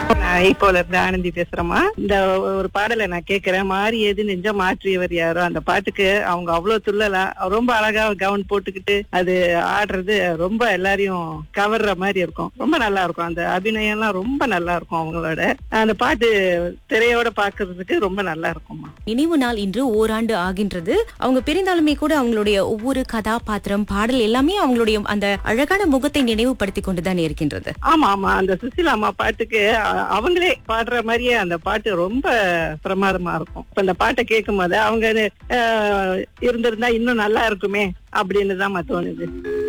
நான் இப்போல இருந்து ஆனந்தி பேசுறேம்மா இந்த ஒரு பாடலை நான் கேக்குறேன் மாறி எது நெஞ்ச மாற்றியவர் யாரோ அந்த பாட்டுக்கு அவங்க அவ்வளவு துள்ளலா ரொம்ப அழகா கவுன் போட்டுக்கிட்டு அது ஆடுறது ரொம்ப எல்லாரையும் கவர்ற மாதிரி இருக்கும் ரொம்ப நல்லா இருக்கும் அந்த அபிநயம் எல்லாம் ரொம்ப நல்லா இருக்கும் அவங்களோட அந்த பாட்டு திரையோட பாக்குறதுக்கு ரொம்ப நல்லா இருக்கும்மா நினைவு நாள் இன்று ஓராண்டு ஆகின்றது அவங்க பிரிந்தாலுமே கூட அவங்களுடைய ஒவ்வொரு கதாபாத்திரம் பாடல் எல்லாமே அவங்களுடைய அந்த அழகான முகத்தை நினைவுபடுத்தி கொண்டுதான் இருக்கின்றது ஆமா ஆமா அந்த சுசிலா அம்மா பாட்டுக்கு அ- அவங்களே பாடுற மாதிரியே அந்த பாட்டு ரொம்ப பிரமாதமா இருக்கும் இப்ப அந்த பாட்டை கேட்கும் போது அவங்க அஹ், இருந்திருந்தா இன்னும் நல்லா இருக்குமே அப்படின்னு தான் தோணுது